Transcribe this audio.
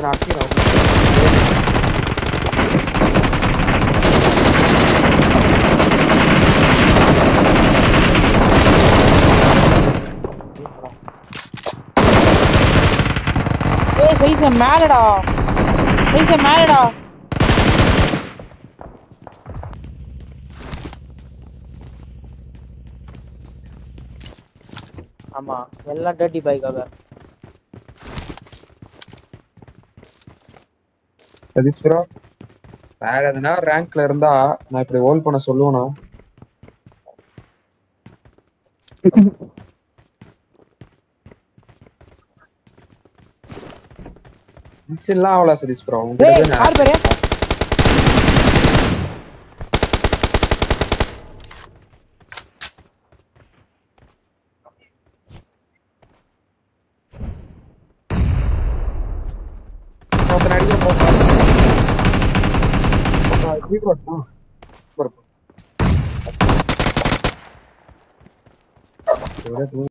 நான் அடிக்கிறேன் ஏய் சைஸ் மேலடா சைஸ் மேலடா ஆமா எல்லாம் டர்ட்டி பைக்காக சதீஷ் ப்ரோ வேற எதனா ரேங்க்ல இருந்தா நான் இப்படி ஹோல்ட் பண்ண சொல்லுவேனா மிச்சம்லாம் அவ்வளோ சதீஷ் ப்ரோ ஏய் உங்களுக்கு யார் பேரு ஒருத்தன் அடிக்கிற போட்டா சூப்பர்